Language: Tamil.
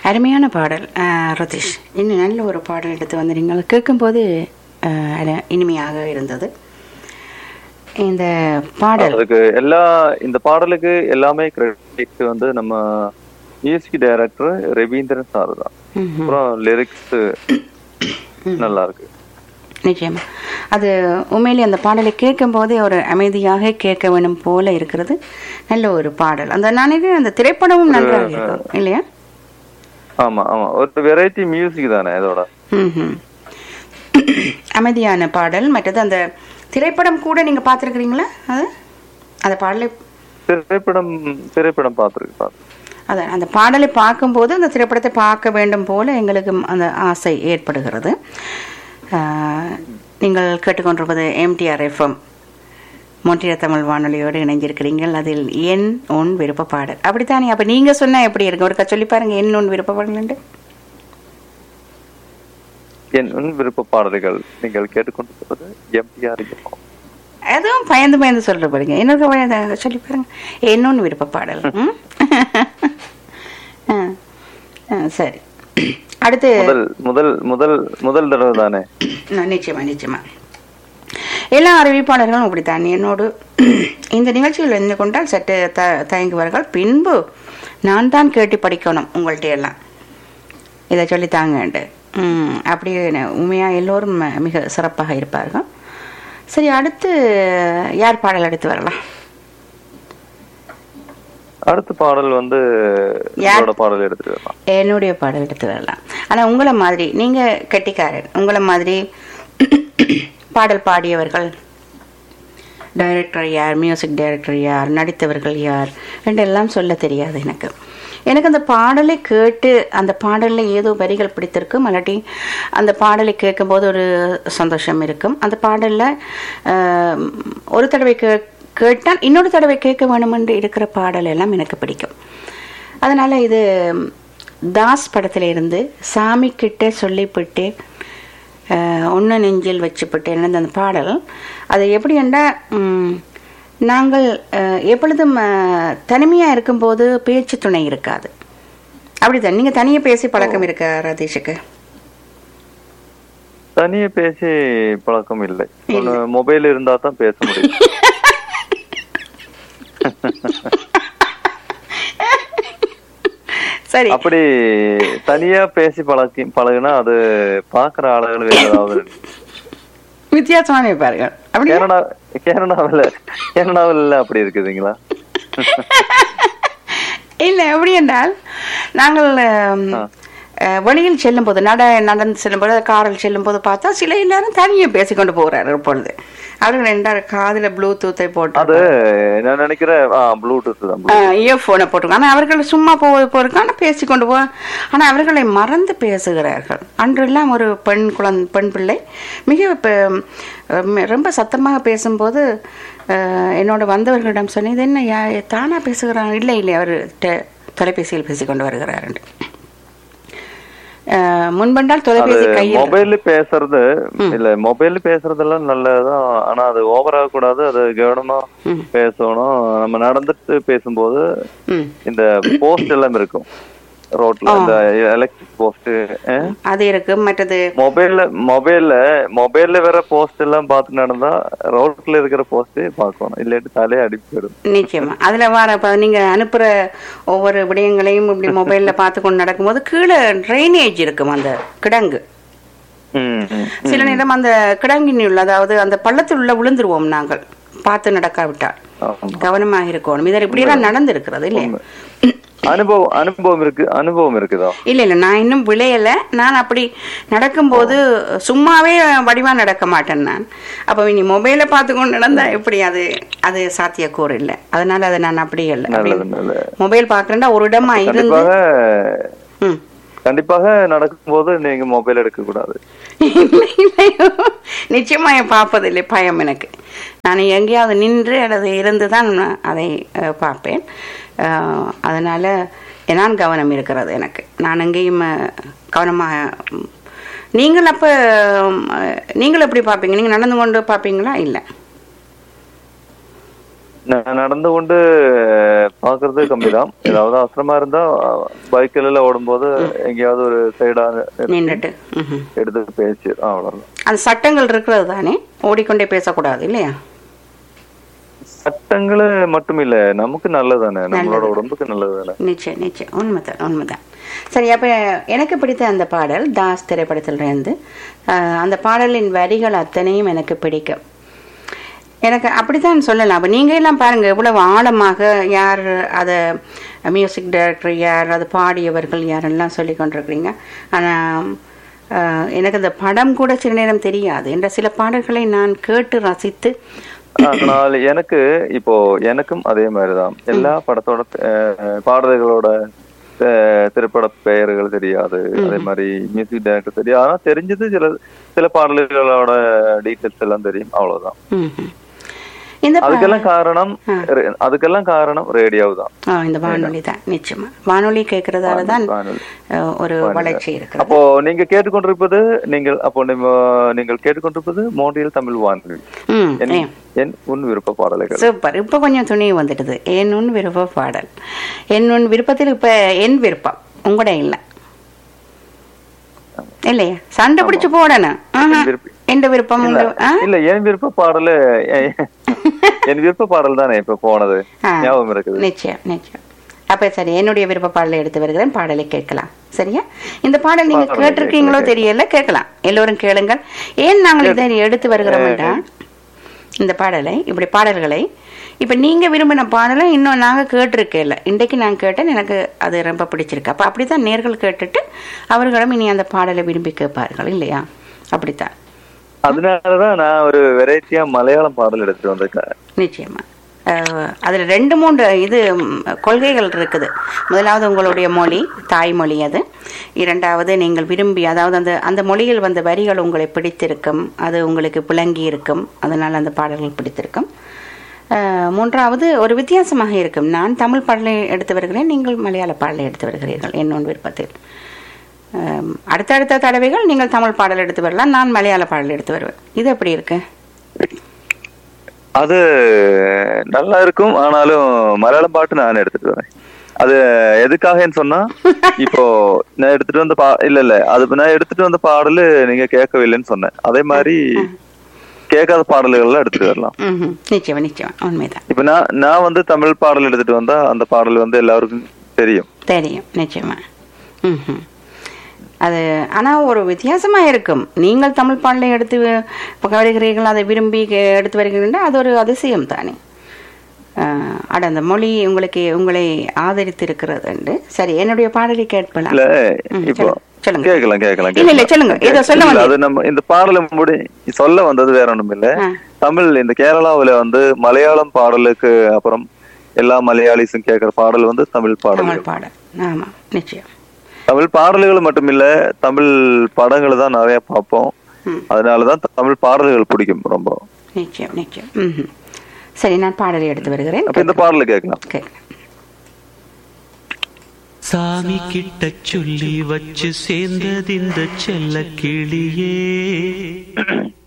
அருமையான பாடல் அஹ், ரதீஷ் இன்னும் நல்ல ஒரு பாடல் எடுத்து வந்து நீங்கள் கேட்கும்போது அஹ், அரு- இனிமையாக இருந்தது இந்த பாடல் அதுக்கு எல்லா இந்த பாடலுக்கு எல்லாமே கிரெடிட் வந்து நம்ம மியூசிக் டைரக்டர் ரவீந்திரன் சார் தான் ம்ஹும். அப்புறம் லிரிக்ஸ் நல்லா இருக்கு நிச்சயமா அது உண்மையிலே அந்த பாடலை கேட்கும்போதே ஒரு அமைதியாக கேட்க வேணும் போல இருக்கிறது நல்ல ஒரு பாடல் அந்த நானே அந்த திரைப்படமும் நன்றாக இருக்கும் இல்லையா ஆமா ஆமா ஒரு வெரைட்டி மியூசிக் தானே இதோட ம்ஹும். அமைதியான பாடல் மற்றது அந்த திரைப்படம் கூட நீங்க பார்த்துருக்கிறீங்களா அது அந்த பாடலை திரைப்படம் திரைப்படம் பார்த்துருக்கு பார்த்து அதான் அந்த பாடலை பார்க்கும்போது அந்த திரைப்படத்தை பார்க்க வேண்டும் போல எங்களுக்கு அந்த ஆசை ஏற்படுகிறது ஆஹ், நீங்கள் கேட்டுக்கொண்டிருப்பது எம்டிஆர் எஃப்எம் மொன்றிய தமிழ் வானொலியோடு இணைஞ்சிருக்கிறீர்கள் அதில் என் உன் விருப்ப பாடல் அப்படித்தானே அப்ப நீங்க சொன்னா எப்படி இருக்கும் ஒருக்கா சொல்லி பாருங்க என் உன் விருப்ப பாடல் என் உன் விருப்ப பாடல்கள் நீங்கள் கேட்டுக்கொண்டிருப்பது எம்டிஆர் அதுவும் பயந்து பயந்து சொல்ற பாருங்க இன்னொரு பயந்து சொல்லி பாருங்க என்னொன்னு விருப்ப பாடல் ம்? ஆ. ஆ, சரி அடுத்து முதல் முதல் முதல் முதல் தடவை தானே ஆ, நிச்சயமா நிச்சயமா எல்லா அறிவிப்பாளர்களும் அப்படித்தான் என்னோடு இந்த நிகழ்ச்சியில் இருந்து கொண்டால் சற்று த தயங்குவார்கள் பின்பு நான் தான் கேட்டு படிக்கணும் உங்கள்கிட்ட எல்லாம் இதை சொல்லித்தாங்கன்ட்டு ம் அப்படியே உண்மையாக எல்லோரும் ம- மிக சிறப்பாக இருப்பார்கள் சரி அடுத்து யார் பாடல் எடுத்து வரலாம் அடுத்த பாடல் வந்து யார்? உங்களோட பாடல் எடுத்துட்டு வரலாம் என்னுடைய பாடல் எடுத்து வரலாம் ஆனால் உங்களை மாதிரி நீங்கள் கெட்டிக்காரன் உங்களை மாதிரி பாடல் பாடியவர்கள் டைரக்டர் யார் மியூசிக் டைரக்டர் யார் நடித்தவர்கள் யார் என்றெல்லாம் சொல்ல தெரியாது எனக்கு எனக்கு அந்த பாடலை கேட்டு அந்த பாடலில் ஏதோ வரிகள் பிடித்திருக்கும் இல்லாட்டி அந்த பாடலை கேட்கும்போது ஒரு சந்தோஷம் இருக்கும் அந்த பாடலில் ஒரு தடவை கே கேட்டால் இன்னொரு தடவை கேட்க வேணும் என்று இருக்கிற பாடல் எல்லாம் எனக்கு பிடிக்கும் அதனால் இது தாஸ் படத்துல இருந்து சாமி கிட்ட சொல்லிவிட்டு ஒன்று நெஞ்சில் வச்சுப்பட்டு என்னது அந்த பாடல் அது எப்படி என்றால் ம், நாங்கள் அஹ், எப்பொழுதும் தனிமையாக இருக்கும்போது பேச்சு துணை இருக்காது அப்படிதான் நீங்கள் தனியாக பேசி பழக்கம் இருக்கா ரதீஷுக்கு தனியா பேசி பழக்கம் இல்லை ஒண்ணு மொபைல் இருந்தா தான் பேச முடியும் சரி அப்படி தனியா பேசி பழக்கி பழகுனா அது பாக்குற ஆளுகள் வேற ஏதாவது வித்தியாசமான இருப்பார்கள் அப்படி கேனடா கேனடாவில் கேனடாவில் அப்படி இருக்குதுங்களா இல்லை எப்படி என்றால் நாங்கள் அம், அஹ், வெளியில் செல்லும்போது நட நடந்து செல்லும்போது காரில் செல்லும்போது பார்த்தா சில எல்லாரும் தனியாக பேசிக்கொண்டு போகிறார் இப்பொழுது அவர்கள் என்றால் காதில் ப்ளூடூத்தை போட்டு அது நான் நினைக்கிறேன் ப்ளூடூத் தான் Bluetooth. இயர்ஃபோனை போட்டிருக்காங்க ஆனால் அவர்கள் சும்மா போ போயிருக்காங்க பேசிக்கொண்டு போ ஆனால் அவர்களை மறந்து பேசுகிறார்கள் அன்றெல்லாம் ஒரு பெண் குழந்தை பெண் பிள்ளை மிக ப- ம- ரொம்ப சத்தமாக பேசும்போது அஹ், என்னோட வந்தவர்களிடம் சொன்னேன் இது என்ன யா தானா பேசுகிறான் இல்லை இல்லை அவர் டெ- தொலைபேசியில் பேசிக்கொண்டு வருகிறார் என்று அஹ், முன்பென்றால் தொலைபேசி கையில் மொபைல்ல பேசுறது இல்ல மொபைல்ல பேசுறதெல்லாம் நல்லதுதான் ஆனா அது ஓவர் ஆகக்கூடாது அது கவனமா ம். பேசணும் நம்ம நடந்துட்டு பேசும்போது ம் இந்த போஸ்ட் எல்லாம் இருக்கும் ரோட்ல இந்த எலக்ட்ரிக் போஸ்ட் அது இருக்கு மற்றது மொபைல்ல மொபைல்ல மொபைல்ல வேற போஸ்ட் எல்லாம் பார்த்து நடந்தா ரோட்ல இருக்கிற போஸ்டே பார்க்கணும் இல்லாட்டி தலையை அடிப்பு போயிடும் நிச்சயமா அதுல வர இப்ப நீங்க அனுப்புற ஒவ்வொரு விடயங்களையும் இப்படி மொபைல்ல பார்த்து கொண்டு நடக்கும்போது கீழே ட்ரைனேஜ் இருக்கும் அந்த கிடங்கு ம், ம். சில நேரம் அந்த கிடங்கின் உள்ள அதாவது அந்த பள்ளத்தில் உள்ள விழுந்துருவோம் நாங்கள் பார்த்து நடக்காவிட்டால் ஆமா. கவனமாக இருக்கணும் இதில் இப்படியெல்லாம் நடந்திருக்கிறது இல்லையா அனுபவம் அனுபவம் இருக்கு அனுபவம் இருக்குதா இல்ல இல்ல நான் இன்னும் விளையல நான் அப்படி நடக்கும்போது சும்மாவே வடிவா நடக்க மாட்டேன் நான் அப்ப நீ மொபைலை பார்த்து கொண்டு நடந்தா எப்படி அது அது சாத்தியக்கூறு இல்லை அதனால அதை நான் அப்படியே இல்லை நல்லது நல்லது மொபைல் பார்க்கறேன்டா ஒரு இடமா இருந்து கண்டிப்பாக ம் கண்டிப்பாக நடக்கும்போது நீங்க மொபைல் எடுக்க கூடாது இல்லை, இல்லையோ. நிச்சயமா என் பார்ப்பதில்லை பயம் எனக்கு நான் எங்கேயாவது நின்று அல்லது இருந்து தான் நான் அதை அஹ், பார்ப்பேன் அஹ், அதனால நான் கவனம் இருக்கிறது எனக்கு நான் எங்கேயும் அஹ், கவனமாக ம், நீங்கள் அப்போ நீங்கள் எப்படி பார்ப்பீங்க நீங்கள் நடந்து கொண்டு பார்ப்பீங்களா இல்லை நான் நடந்து கொண்டு பாக்குறது கம்மிதான் ஏதாவது அவசரமா இருந்தா பைக்கில் எல்லாம் ஓடும்போது எங்கேயாவது ஒரு சைடா நின்றுட்டு ம்ஹும். எடுத்து பேச்சு அவ்வளவுதான் அந்த சட்டங்கள் இருக்கிறது தானே ஓடிக்கொண்டே பேசக்கூடாது இல்லையா சட்டங்களு மட்டும் இல்ல நமக்கு நல்லதானே நம்மளோட உடம்புக்கு நல்லதானே நிச்சயம் நிச்சயம் உண்மைதான் உண்மைதான் சரி அப்போ எனக்கு பிடித்த அந்த பாடல் தாஸ் திரைப்படத்திலிருந்து அஹ், அந்த பாடலின் வரிகள் அத்தனையும் எனக்கு பிடிக்கும் எனக்கு அப்படித்தான் சொல்லலாம் அப்போ நீங்கள் எல்லாம் பாருங்கள் எவ்வளவு ஆழமாக யார் அதை மியூசிக் டைரக்டர் யார் அது பாடியவர்கள் யாரெல்லாம் சொல்லி கொண்டிருக்கிறீங்க ஆனால் எனக்கு அந்த படம் கூட சில நேரம் தெரியாது என்ற சில பாடல்களை நான் கேட்டு ரசித்து ஆனால் எனக்கு இப்போ எனக்கும் அதே மாதிரிதான் எல்லா படத்தோட அஹ், பாடல்களோட அஹ், திரைப்பட பெயர்கள் தெரியாது அதே மாதிரி மியூசிக் டைரக்டர் தெரியாது ஆனா தெரிஞ்சது சில சில பாடல்களோட டீட்டெயில்ஸ் எல்லாம் தெரியும் அவ்வளவுதான் ம்ஹும். இந்த பா- அதுக்கெல்லாம் காரணம் அதுக்கெல்லாம் காரணம் ரேடியோ தான் ஆ, இந்த வானொலி தான் நிச்சயமா வானொலி கேட்கறதால தான் வானொலி. அஹ், ஒரு வளர்ச்சி இருக்கிறது அப்போ நீங்க கேட்டுக்கொண்டிருப்பது நீங்கள் அப்போ நீங்க- நீங்கள் கேட்டுக்கொண்டிருப்பது மோண்டியல் தமிழ் வானொலி ம் என் ஏ. என் உன் விருப்ப பாடல்கள் சூப்பர் இப்போ கொஞ்சம் துணி வந்துடுது என் உன் விருப்ப பாடல் என் உன் விருப்பத்தில் இப்ப என் விருப்பம் உங்களோட இல்லை இல்லையா சண்டை பிடிச்சு போடணும் ஆஹா. விருப்பம். எந்த விருப்பம் உங்க ஆ? இல்ல என் விருப்ப பாடலு என் விருப்ப பாடல் தானே இப்ப போனது ஆ. ஞாபகம் இருக்குது நிச்சயம் நிச்சயம் அப்ப சரி என்னுடைய விருப்ப பாடலை எடுத்து வருகிறேன் பாடலை கேட்கலாம் சரியா இந்த பாடல் நீங்க பாடலை கேட்டிருக்கீங்களோ தெரியல கேட்கலாம் எல்லோரும் கேளுங்கள் ஏன் நாங்கள் இதை எடுத்து வருகிறோம் என்றால் இந்த பாடலை இப்படி பாடல்களை இப்ப நீங்க விரும்பின பாடலை இன்னும் நாங்க கேட்டிருக்கேல்ல இன்றைக்கு நான் கேட்டேன் எனக்கு அது ரொம்ப பிடிச்சிருக்கு அப்ப அப்படித்தான் நேர்கள் கேட்டுட்டு அவர்களும் இனி அந்த பாடலை விரும்பி கேட்பார்கள் இல்லையா அப்படித்தான் அதனாலதான் நான் ஒரு வெரைட்டியா மலையாளம் பாடல் எடுத்துட்டு வந்திருக்கேன் நிச்சயமா அஹ், அதுல ரெண்டு மூன்று இது ம், கொள்கைகள் இருக்குது முதலாவது உங்களுடைய மொழி தாய்மொழி அது இரண்டாவது நீங்கள் விரும்பி அதாவது அந்த அந்த மொழியில் வந்த வரிகள் உங்களை பிடித்திருக்கும் அது உங்களுக்கு விளங்கி இருக்கும் அதனால் அந்த பாடல்கள் பிடித்திருக்கும் அஹ், மூன்றாவது ஒரு வித்தியாசமாக இருக்கும் நான் தமிழ் பாடலை எடுத்து வருகிறேன் நீங்கள் மலையாள பாடலை எடுத்து வருகிறீர்கள் என்னோட விருப்பத்தில் அஹ், அடுத்தடுத்த தடவைகள் நீங்கள் தமிழ் பாடல் எடுத்து வரலாம் நான் மலையாள பாடல் எடுத்து வருவேன் இது எப்படி இருக்கு அது நல்லா இருக்கும் ஆனாலும் மலையாளம் பாட்டு நான் எடுத்துட்டு வரேன் அது எதுக்காகன்னு சொன்னா இப்போ நான் எடுத்துட்டு வந்த பா இல்ல இல்ல அது நான் எடுத்துட்டு வந்த பாடலு நீங்க கேட்கவில்லைன்னு சொன்னேன் அதே மாதிரி கேட்காத பாடல்கள்லாம் எடுத்துட்டு வரலாம் ம்ஹும். நிச்சயமா நிச்சயமா உண்மைதான் இப்ப நான் நான் வந்து தமிழ் பாடல் எடுத்துட்டு வந்தா அந்த பாடல் வந்து எல்லாருக்கும் தெரியும் தெரியும் நிச்சயமா ம்ஹும். அது ஆனா ஒரு வித்தியாசமா இருக்கும் நீங்கள் தமிழ் பாடலை எடுத்து இப்போ வருகிறீர்கள் அதை விரும்பி கே- எடுத்து வருகிறீர்கள் அது ஒரு அதிசயம் தானே ஆஹ், அட அந்த மொழி உங்களுக்கு உங்களை ஆதரித்து இருக்கிறது என்று சரி என்னுடைய பாடலை கேட்பலாம் இல்ல ம், இப்போ சொல்லுங்க, சொல்லுங்க. கேட்கலாம் கேட்கலாம் இல்ல, இல்ல, கேட்கலாம். சொல்லுங்க. இதை சொல்ல இல்ல, வந்தீங்க. அது நம்ம இந்த பாடலை முடி சொல்ல வந்தது வேற ஒண்ணும் இல்ல ஆ. தமிழ் இந்த கேரளாவுல வந்து மலையாளம் பாடலுக்கு அப்புறம் எல்லா மலையாளிஸும் கேட்கிற பாடல் வந்து தமிழ் பாடல் தமிழ் பாடல் ஆமா நிச்சயம் தமிழ் பாடல்கள் மட்டும் இல்ல தமிழ் படங்கள் தான் நிறைய பார்ப்போம் ம். அதனாலதான் தமிழ் பாடல்கள் பிடிக்கும் ரொம்ப நிச்சயம் நிச்சயம் ம்ஹும். சரி நான் பாடலை எடுத்து வருகிறேன் அப்ப இந்த பாடலை கேட்கலாம் கேட்கலாம் சாமி கிட்ட சொல்லி வச்சு சேர்ந்தது இந்த செல்ல கிளியே